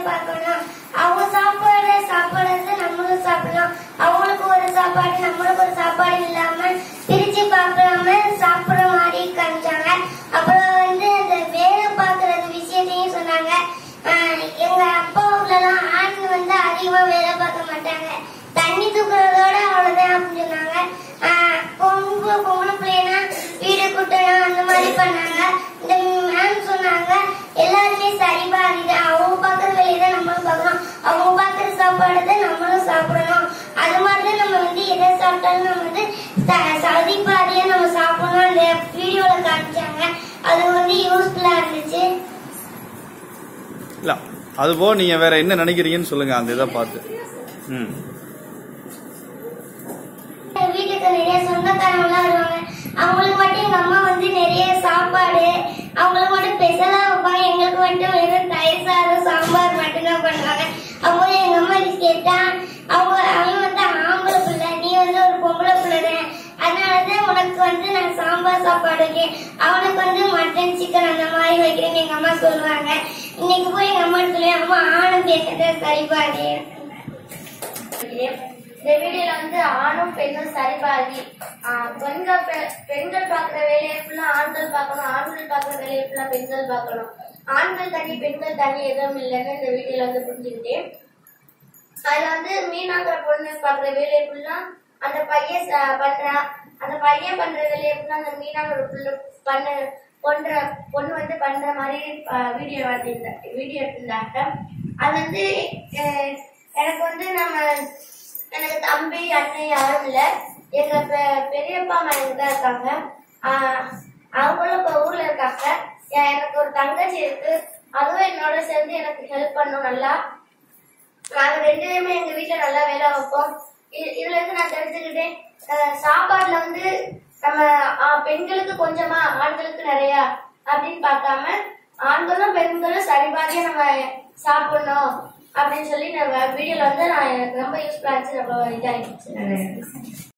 பார்க்கணும் அவங்க சாப்பாடு சாப்பாடு வந்து நம்மளும் சாப்பிடலாம் அவங்களுக்கு ஒரு சாப்பாடு நம்மளுக்கு ஒரு சாப்பாடு இல்லாம பிரிச்சு பார்க்காம சாப்பிடுற மாதிரி காமிச்சாங்க அப்புறம் வந்து அந்த வேலை பார்க்கறது விஷயத்தையும் சொன்னாங்க ஆஹ் எங்க அப்பா ஊர்லலாம் ஆண் வந்து அதிகமா வேலை பார்க்க மாட்டாங்க தண்ணி தூக்குறதோட அவ்வளவுதான் அப்படின்னு சொன்னாங்க ஆஹ் பொம்பளை பொம்பளை பிள்ளைனா வீடு கூட்டணும் அந்த மாதிரி பண்ணாங்க இந்த மேம் சொன்னாங்க எல்லாருமே சரிபா இது அவங்க பார்க்குற வேலையை தான் நம்மளும் பார்க்கணும் அவங்க பார்க்குற சாப்பாடு தான் நம்மளும் சாப்பிடணும் அது மாதிரி தான் நம்ம வந்து எதை சாப்பிட்டாலும் நம்ம வந்து ச- சரிபாதியா நம்ம சாப்பிடணும் அந்த வீடியோல காமிச்சாங்க அது வந்து யூஸ்ஃபுல்லா இருந்துச்சு இல்ல அதுபோக நீங்க வேற என்ன நினைக்கிறீங்கன்னு சொல்லுங்க அந்த இதை பார்த்து ம் எங்க வீட்டுக்கு நிறைய சொந்தக்காரங்க எல்லாம் வருவாங்க அவங்களுக்கு மட்டும் எங்க அம்மா வந்து நிறைய சாப்பாடு அவங்களுக்கு மட்டும் ஸ்பெஷலா வைப்பாங்க எங்களுக்கு மட்டும் வெறும் தயிர் சாதம் சாம்பார் மட்டும்தான் பண்ணுவாங்க அப்போ எங்க அம்மா இது கேட்டா அவங்க அவன் வந்து ஆம்பளை பிள்ளை நீ வந்து ஒரு பொம்பளை பிள்ளை அதனாலதான் உனக்கு வந்து நான் சாம்பார் சாப்பாடு வைக்கேன் அவனுக்கு வந்து மட்டன் சிக்கன் அந்த மாதிரி வைக்கிறேன்னு எங்க அம்மா சொல்லுவாங்க இன்னைக்கு போய் எங்க அம்மா சொல்லி அம்மா ஆணும் பேசுறத சரிபாடு இந்த வீடியோல வந்து ஆணும் பெண்ணும் சரிபாதி ஆஹ் பெண்கள் பெ- பெண்கள் பார்க்குற வேலையை ஃபுல்லா ஆண்கள் பார்க்கணும் ஆண்கள் பார்க்குற வேலையை ஃபுல்லா பெண்கள் பார்க்கணும் ஆண்கள் தனி பெண்கள் தனி எதுவும் இல்லைன்னு இந்த வீடியோல வந்து புரிஞ்சுக்கிட்டேன் அதுல வந்து மீனாங்கிற பொண்ணு பார்க்குற வேலையை ஃபுல்லா அந்த பையன் ச- பண்றா அந்த பையன் பண்ற வேலையை ஃபுல்லா அந்த மீனாங்கிற புள்ள பண்ண பொண்ற பொண்ணு வந்து பண்ற மாதிரி வீடியோ எடுத்திருந்தா வீடியோ எடுத்திருந்தாங்க அது வந்து அஹ், எனக்கு வந்து நம்ம எனக்கு தம்பி அண்ணன் யாரும் இல்ல எங்க பெ- பெரியப்பா அம்மா எனக்கு தான் இருக்காங்க ஆஹ், அவங்களும் இப்ப ஊர்ல இருக்காங்க எ- எனக்கு ஒரு தங்கச்சி இருக்கு அதுவும் என்னோட சேர்ந்து எனக்கு ஹெல்ப் பண்ணும் நல்லா நாங்க ரெண்டு பேருமே எங்க வீட்ல நல்லா வேலை வைப்போம் இது- இதுல இருந்து நான் தெரிஞ்சுக்கிட்டேன் அஹ், சாப்பாடுல வந்து நம்ம ஆஹ், பெண்களுக்கு கொஞ்சமா ஆண்களுக்கு நிறைய அப்படின்னு பார்க்காம ஆண்களும் பெண்களும் சரிபாதியா நம்ம சாப்பிடணும் அப்படின்னு சொல்லி நம்ம வீடியோல வந்து நான் எனக்கு ரொம்ப யூஸ்ஃபுல்லா இருந்துச்சு ரொம்ப இதாகிடுச்சு